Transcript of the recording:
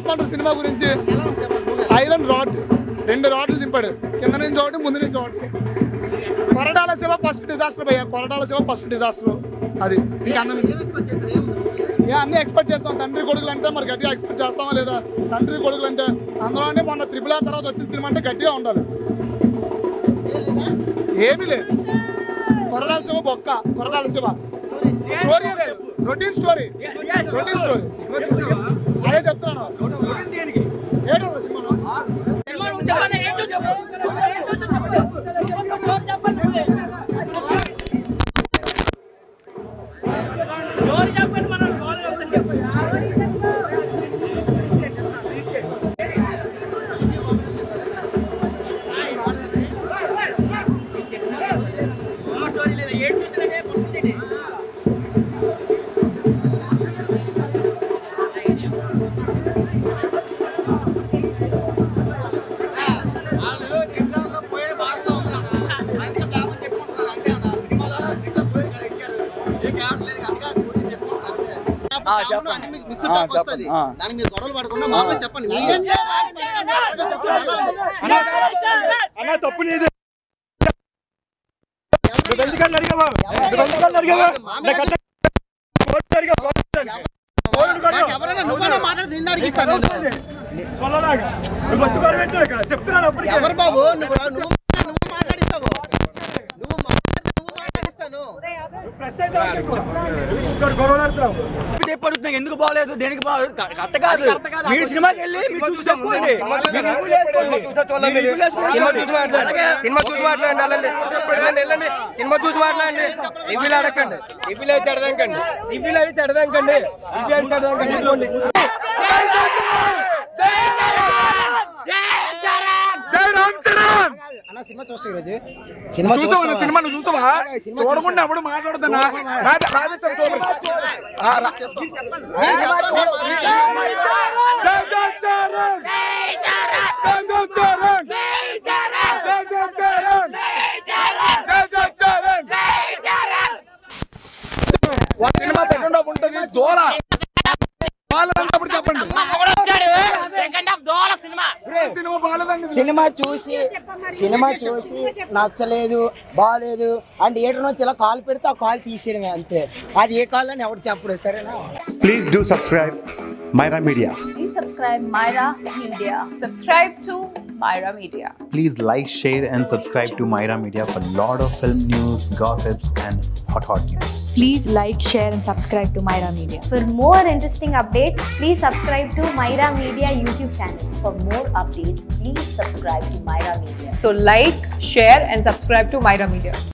చెప్పమంటారు సినిమా గురించి iron rod రెండు రాడ్లు దింపాడు కింద నుంచి ఒకటి ముందు నుంచి ఒకటి కొరడాల శివ ఫస్ట్ డిజాస్టర్ భయ్య కొరడాల శివ ఫస్ట్ డిజాస్టర్ అది ఇంకా అందం ఏ అన్ని ఎక్స్పెక్ట్ చేస్తాం తండ్రి కొడుకులు అంటే మరి గట్టిగా ఎక్స్పెక్ట్ చేస్తామా లేదా తండ్రి కొడుకులు అంటే అందులోనే మొన్న త్రిపుల్ ఆర్ తర్వాత వచ్చిన సినిమా అంటే గట్టిగా ఉండాలి ఏమీ లేదు కొరడాల శివ బొక్క కొరడాల శివ స్టోరీ లేదు రొటీన్ స్టోరీ రొటీన్ స్టోరీ అదే చెప్తున్నాను ఏడో సినిమాలో మిక్స్డ్ టాక్ వస్తుంది దానికి మీరు గొడవలు పడకుండా మామూలుగా చెప్పండి మీరే అన్న తప్పు నీది నువ్వు ఎందుకని అడిగావా నువ్వు ఎందుకని అడిగావా నాకు అర్థం- కోర్టు అడిగా, కోర్టు అడిగా. కోర్టు కూడా నాకు ఎవరైనా నువ్వైనా మాట్లాడితే నిన్ను అడిగిస్తాను నేను. కొల్లలాగా. నువ్వు వచ్చి గొడవ పెట్టావు ఇక్కడ. చెప్తున్నాను అప్పటికే. ఎవరు బాబు నువ్వు రా- నువ్వు నువ్వు మాట్లాడిస్తావు నువ్వు మాట్లాడితే నువ్వు మాట్లాడిస్తాను ప్రెస్ అయితే అనుకో. ఇక్కడ గొడవలు ఆడుతున్నావు. పడుతున్నాయి ఎందుకు బాగలేదు దేనికి బాగలేదు కరెక్ట్ కాదు మీరు సినిమాకి వెళ్ళి మీరు చూసి చెప్పుకోండి మీరు రివ్యూలు వేసుకోండి. మీరు రివ్యూలు వేసుకోండి. అలాగే సినిమా చూసి మాట్లాడండి వెళ్ళండి వెళ్ళండి వెళ్ళండి సినిమా చూసి మాట్లాడండి రివ్యూలు అడగండి రివ్యూలు అవి చెడదాకండి రివ్యూలు అవి చెడదాకండి రివ్యూ అవి చెడదాకండి ఇదిగోండి. జై రామ్ చరణ్ అన్న సినిమా చూస్తా ఈరోజు సినిమా చూసావా నా సినిమా నువ్వు చూసావా చూడకుండా అప్పుడు మాట్లాడుతున్నా రాజ- రాజేశ్వర సోదరు. ఆ, రా- జై జై చరణ్ జై జై చరణ్ జై జై చరణ్ జై జై చరణ్ వాడి సినిమా సెకండ్ హాఫ్ ఉంటుంది దోల బాగాలేదన్నప్పుడు చెప్పండి సినిమా బాగాలేదండి సినిమా చూసి సినిమా చూసి నచ్చలేదు బాగాలేదు అండ్ థియేటర్ నుంచి ఇలా కాల్ పెడితే ఆ కాల్ తీసేయడమే అంతే అది ఏ కాల్ అని ఎవరు చెప్పరు సరేనా Please do subscribe Myra Media. Please subscribe Myra Media. Subscribe to Myra Media. Please like, share, and subscribe to Myra Media for lot of film news, gossips, and hot hot news. Please like, share, and subscribe to Myra Media. For more interesting updates, please subscribe to Myra Media YouTube channel. For more updates, please subscribe to Myra Media. So like, share, and subscribe to Myra Media.